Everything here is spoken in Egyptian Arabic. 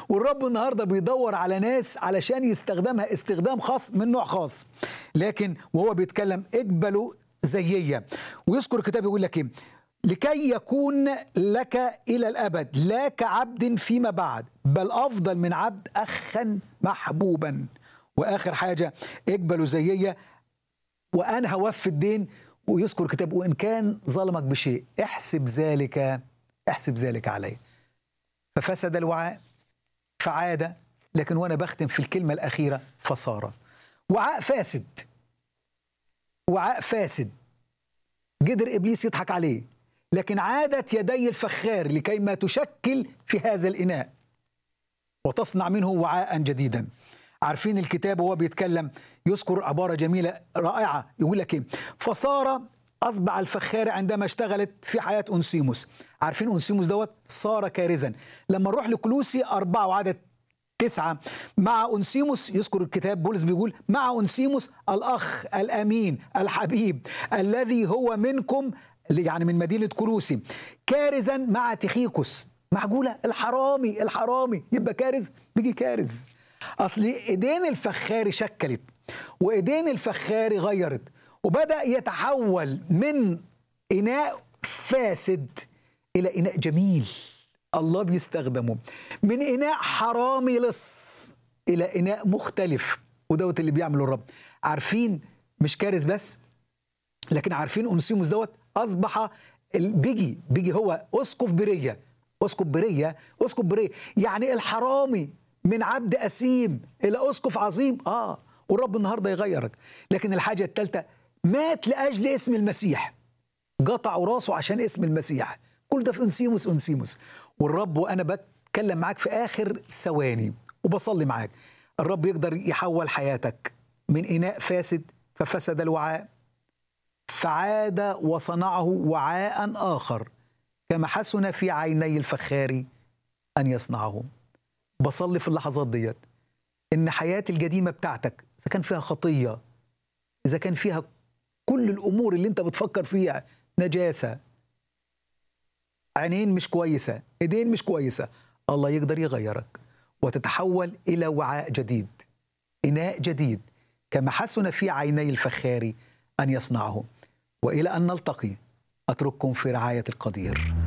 والرب النهارده بيدور على ناس علشان يستخدمها استخدام خاص من نوع خاص لكن وهو بيتكلم اقبلوا زييه ويذكر الكتاب يقول لك ايه لكي يكون لك الى الابد لا كعبد فيما بعد بل افضل من عبد اخا محبوبا واخر حاجه اقبلوا زييه وانا هوفي الدين ويذكر الكتاب وان كان ظلمك بشيء احسب ذلك احسب ذلك عليه ففسد الوعاء فعاد لكن وانا بختم في الكلمه الاخيره فصار وعاء فاسد وعاء فاسد قدر ابليس يضحك عليه لكن عادت يدي الفخار لكي ما تشكل في هذا الاناء وتصنع منه وعاء جديدا عارفين الكتاب وهو بيتكلم يذكر عباره جميله رائعه يقول لك ايه فصار اصبح الفخار عندما اشتغلت في حياه انسيموس عارفين انسيموس دوت صار كارزا لما نروح لكلوسي أربعة وعدد تسعة مع أنسيموس يذكر الكتاب بولس بيقول مع أنسيموس الأخ الأمين الحبيب الذي هو منكم يعني من مدينة كلوسي كارزا مع تخيكوس معقولة الحرامي الحرامي يبقى كارز بيجي كارز أصل إيدين الفخاري شكلت وإيدين الفخاري غيرت وبدأ يتحول من إناء فاسد إلى إناء جميل الله بيستخدمه من إناء حرامي لص إلى إناء مختلف ودوت اللي بيعمله الرب عارفين مش كارث بس لكن عارفين أنسيموس دوت أصبح بيجي بيجي هو أسقف برية أسقف برية أسقف برية يعني الحرامي من عبد أسيم إلى أسقف عظيم آه والرب النهاردة يغيرك لكن الحاجة الثالثة مات لأجل اسم المسيح قطعوا راسه عشان اسم المسيح كل ده في انسيموس انسيموس والرب وانا بتكلم معاك في اخر ثواني وبصلي معاك الرب يقدر يحول حياتك من اناء فاسد ففسد الوعاء فعاد وصنعه وعاء اخر كما حسن في عيني الفخار ان يصنعه بصلي في اللحظات ديت ان حياتي القديمه بتاعتك اذا كان فيها خطيه اذا كان فيها كل الامور اللي انت بتفكر فيها نجاسه عينين مش كويسه ايدين مش كويسه الله يقدر يغيرك وتتحول الى وعاء جديد اناء جديد كما حسن في عيني الفخار ان يصنعه والى ان نلتقي اترككم في رعايه القدير